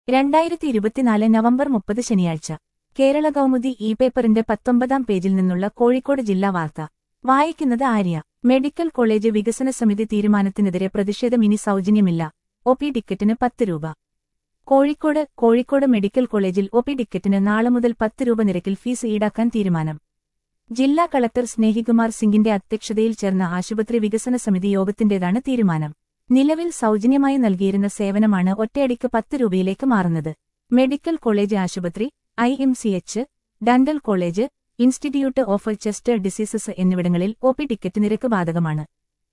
രണ്ടായിരത്തി ഇരുപത്തിനാല് നവംബർ മുപ്പത് ശനിയാഴ്ച കേരള കൗമുദി ഇ പേപ്പറിന്റെ പത്തൊമ്പതാം പേജിൽ നിന്നുള്ള കോഴിക്കോട് ജില്ലാ വാർത്ത വായിക്കുന്നത് ആര്യ മെഡിക്കൽ കോളേജ് വികസന സമിതി തീരുമാനത്തിനെതിരെ പ്രതിഷേധം ഇനി സൗജന്യമില്ല ഒ പി ടിക്കറ്റിന് പത്ത് രൂപ കോഴിക്കോട് കോഴിക്കോട് മെഡിക്കൽ കോളേജിൽ ഒ പി ടിക്കറ്റിന് നാളെ മുതൽ പത്ത് രൂപ നിരക്കിൽ ഫീസ് ഈടാക്കാൻ തീരുമാനം ജില്ലാ കളക്ടർ സ്നേഹികുമാർ സിംഗിന്റെ അധ്യക്ഷതയിൽ ചേർന്ന ആശുപത്രി വികസന സമിതി യോഗത്തിന്റേതാണ് തീരുമാനം നിലവിൽ സൗജന്യമായി നൽകിയിരുന്ന സേവനമാണ് ഒറ്റയടിക്ക് പത്ത് രൂപയിലേക്ക് മാറുന്നത് മെഡിക്കൽ കോളേജ് ആശുപത്രി I M C H dental college institute of chest diseases എന്നിവിടങ്ങളിൽ ഒ പി ടിക്കറ്റ് നിരക്ക് ബാധകമാണ്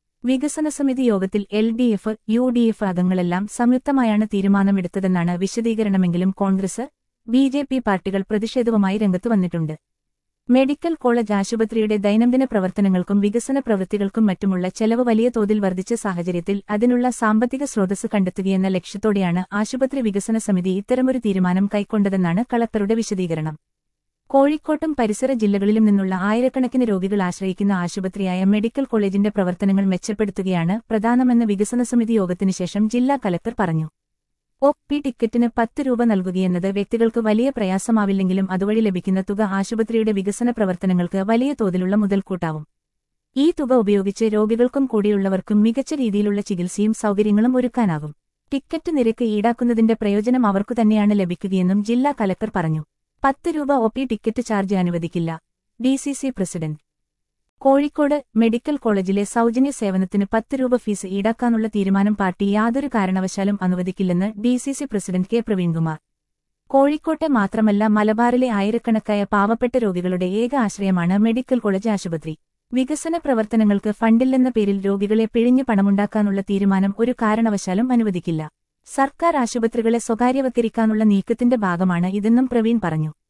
വികസന സമിതി യോഗത്തിൽ L D F U D F അംഗങ്ങളെല്ലാം സംയുക്തമായാണ് തീരുമാനമെടുത്തതെന്നാണ് വിശദീകരണമെങ്കിലും കോൺഗ്രസ് ബി ജെ പി പാർട്ടികൾ പ്രതിഷേധവുമായി രംഗത്തു വന്നിട്ടുണ്ട് മെഡിക്കൽ കോളേജ് ആശുപത്രിയുടെ ദൈനംദിന പ്രവർത്തനങ്ങൾക്കും വികസന പ്രവൃത്തികൾക്കും മറ്റുമുള്ള ചെലവ് വലിയ തോതിൽ വർദ്ധിച്ച സാഹചര്യത്തിൽ അതിനുള്ള സാമ്പത്തിക സ്രോതസ് കണ്ടെത്തുകയെന്ന ലക്ഷ്യത്തോടെയാണ് ആശുപത്രി വികസന സമിതി ഇത്തരമൊരു തീരുമാനം കൈക്കൊണ്ടതെന്നാണ് കളക്ടറുടെ വിശദീകരണം കോഴിക്കോട്ടും പരിസര ജില്ലകളിലും നിന്നുള്ള ആയിരക്കണക്കിന് രോഗികൾ ആശ്രയിക്കുന്ന ആശുപത്രിയായ മെഡിക്കൽ കോളേജിന്റെ പ്രവർത്തനങ്ങൾ മെച്ചപ്പെടുത്തുകയാണ് പ്രധാനമെന്ന് വികസന സമിതി യോഗത്തിനു ശേഷം ജില്ലാ കലക്ടർ പറഞ്ഞു ഒ പി ടിക്കറ്റിന് പത്ത് രൂപ നൽകുകയെന്നത് വ്യക്തികൾക്ക് വലിയ പ്രയാസമാവില്ലെങ്കിലും അതുവഴി ലഭിക്കുന്ന തുക ആശുപത്രിയുടെ വികസന പ്രവർത്തനങ്ങൾക്ക് വലിയ തോതിലുള്ള മുതൽക്കൂട്ടാവും ഈ തുക ഉപയോഗിച്ച് രോഗികൾക്കും കൂടിയുള്ളവർക്കും മികച്ച രീതിയിലുള്ള ചികിത്സയും സൗകര്യങ്ങളും ഒരുക്കാനാകും ടിക്കറ്റ് നിരക്ക് ഈടാക്കുന്നതിന്റെ പ്രയോജനം അവർക്കു തന്നെയാണ് ലഭിക്കുകയെന്നും ജില്ലാ കലക്ടർ പറഞ്ഞു പത്ത് രൂപ ഒ പി ടിക്കറ്റ് ചാർജ് അനുവദിക്കില്ല D C C president Kozhikode medical കോളേജിലെ സൗജന്യ സേവനത്തിന് പത്ത് രൂപ ഫീസ് ഈടാക്കാനുള്ള തീരുമാനം പാർട്ടി യാതൊരു കാരണവശാലും അനുവദിക്കില്ലെന്ന് D C C president K Praveenkumar കോഴിക്കോട്ടെ മാത്രമല്ല മലബാറിലെ ആയിരക്കണക്കായ പാവപ്പെട്ട രോഗികളുടെ ഏക ആശ്രയമാണ് മെഡിക്കൽ കോളേജ് ആശുപത്രി വികസന പ്രവർത്തനങ്ങൾക്ക് ഫണ്ടില്ലെന്ന പേരിൽ രോഗികളെ പിഴിഞ്ഞു പണമുണ്ടാക്കാനുള്ള തീരുമാനം ഒരു കാരണവശാലും അനുവദിക്കില്ല സർക്കാർ ആശുപത്രികളെ സ്വകാര്യവൽക്കരിക്കാനുള്ള നീക്കത്തിന്റെ ഭാഗമാണ് ഇതെന്നും പ്രവീൺ പറഞ്ഞു